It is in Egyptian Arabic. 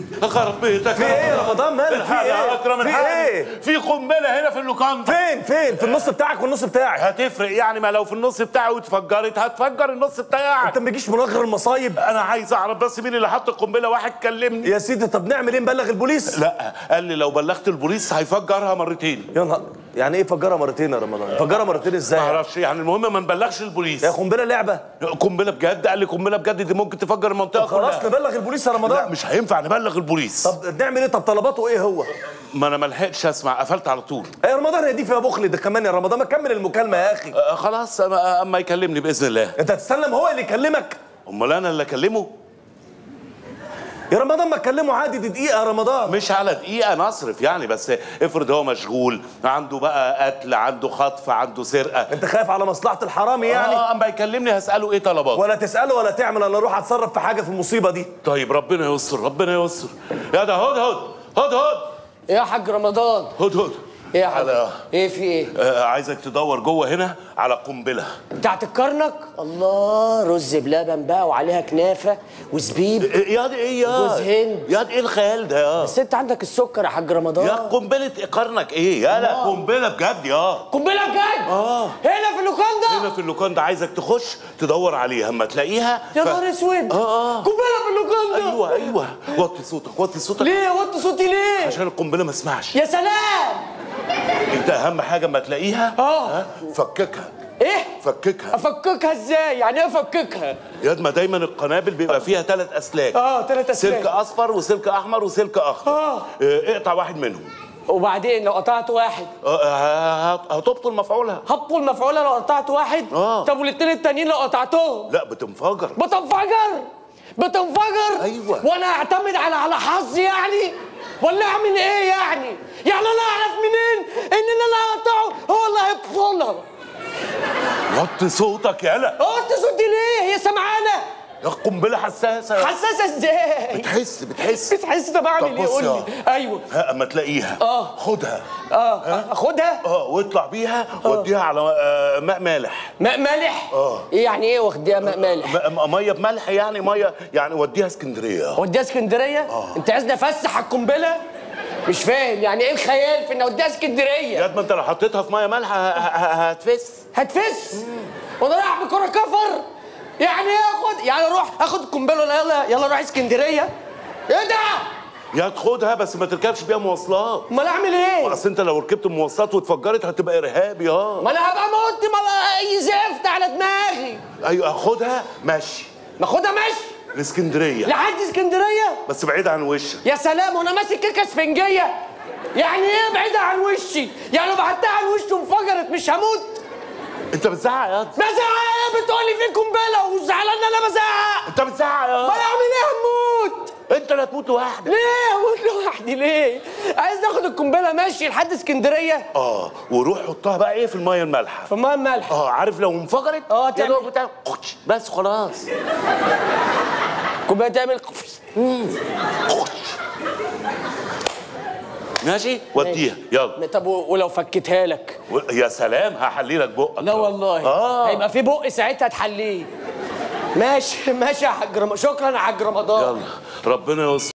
خرب بيتك في ايه يا رمضان مالك في الحاجة ايه اكرم في الحاجة ايه في قنبله هنا في اللوكاندا فين فين في النص بتاعك والنص بتاعي هتفرق يعني ما لو في النص بتاعي واتفجرت هتفجر النص بتاعك انت ما بيجيش منغر المصايب انا عايز اعرف بس مين اللي حط القنبله واحد كلمني يا سيدي طب نعمل ايه نبلغ البوليس لا قال لي لو بلغت البوليس هيفجرها مرتين يا نهار يعني ايه فجرها مرتين يا رمضان فجرها مرتين ما ازاي اعرفش يعني المهم ما نبلغش البوليس يا قنبله لعبه قنبله بجد قال لي قنبله بجد دي ممكن تفجر المنطقه خلاص كلها نبلغ البوليس يا لا رمضان مش هينفع نبلغ البوليس طب نعمل ايه طب طلباته ايه هو ما انا ما لحقتش اسمع قفلت على طول يا رمضان هي دي فيها بخل ده كمان يا رمضان ما كمل المكالمه يا اخي آه، خلاص أما- اما يكلمني باذن الله انت هتستلم هو اللي يكلمك امال انا اللي اكلمه يا رمضان ما تكلمه عادي دي دقيقه يا رمضان مش على دقيقه نصرف يعني بس افرض هو مشغول عنده بقى قتل عنده خطف عنده سرقه انت خايف على مصلحه الحرامي يعني اه اما يكلمني هساله ايه طلباته ولا تساله ولا تعمل انا اروح اتصرف في حاجه في المصيبه دي طيب ربنا يستر ربنا يستر يا ده هد هد هد هد ايه يا حاج رمضان هد هد ايه يا حاج على ايه في ايه آه عايزك تدور جوه هنا على قنبله بتاعت الكرنك الله رز بلبن بقى وعليها كنافه وزبيب إيه يا دي ايه يا جوز هند. يا دي ايه الخيال ده يا بس انت عندك السكر يا حاج رمضان يا قنبله قرنك ايه يا لا قنبله بجد يا قنبله بجد اه هنا في اللوكاندا هنا في اللوكان ده عايزك تخش تدور عليها اما تلاقيها يا ف- نهار اسود اه اه قنبله في اللوكاندا ايوه ايوه وطي صوتك وطي صوتك ليه وطي صوتي ليه عشان القنبله ما اسمعش يا سلام انت اهم حاجه اما تلاقيها اه. ها، فككها ايه فككها افككها ازاي يعني ايه افككها ياد ما دايما القنابل بيبقى فيها ثلاث اسلاك اه ثلاثة سلك اسلاك اصفر وسلك احمر وسلك اخضر اه. اه، اقطع واحد منهم وبعدين لو قطعت واحد اه، ه- ه- هتبطل مفعولها هبطل مفعوله لو قطعت واحد اه. طب والاثنين التانيين لو قطعتهم لا بتنفجر بتنفجر بتنفجر أيوة. وانا اعتمد على على حظي يعني ولا اعمل ايه يعني يعني انا اعرف منين ان اللي انا هقطعه هو اللي هيبطلها وطي صوتك يالا هو انت صوتي ليه هي سمعانه يا قنبله حساسه حساسه ازاي بتحس بتحس بتحس طب اعمل طب ايه بص قول يا. لي ايوه ها اما تلاقيها اه. خدها اه اخدها اه واطلع بيها وديها على آه، ماء مالح ماء مالح اه. ايه يعني ايه واخديها ماء مالح م- م- ميه بملح يعني ميه يعني وديها اسكندريه اوديها اسكندريه انت عايزني افسح القنبله مش فاهم يعني ايه الخيال في ان اوديها اسكندريه ياد ما انت لو حطيتها في ميه مالحه ه- ه- هتفس هتفس وانا رايح بكره كفر يعني ايه اخد يعني اروح اخد القنبله ولا يلا يلا اروح اسكندريه ايه ده يا تاخدها بس ما تركبش بيها مواصلات امال اعمل ايه اصل انت لو ركبت مواصلات واتفجرت هتبقى ارهابي اه ما انا هبقى موت ما اي زفت على دماغي ايوه خدها ماشي ناخدها ماشي الاسكندريه لحد اسكندريه بس بعيد عن وشك يا سلام وانا ماسك كيكه اسفنجيه يعني ايه بعيده عن وشي يعني لو بعدتها عن وشي وانفجرت مش هموت انت بتزعق يا بزعق ايه بتقولي في قنبله وزعلان ان انا بزعق انت بتزعق ما يا انا اعمل ايه هموت انت اللي هتموت لوحدك ليه هموت لوحدي ليه عايز ناخد القنبله ماشي لحد اسكندريه اه وروح حطها بقى ايه في الميه المالحه في ميه الملح اه عارف لو انفجرت اه، يا تعمل- دوب بتاع خش، بس خلاص القنبله تعمل خش. ماشي وديها يلا طب و- ولو فكتها لك و- يا سلام هحلي لك بقك لا والله اه هيبقى في بق ساعتها تحليه ماشي ماشي يا حاج رمضان شكرا يا حاج رمضان يلا ربنا يستر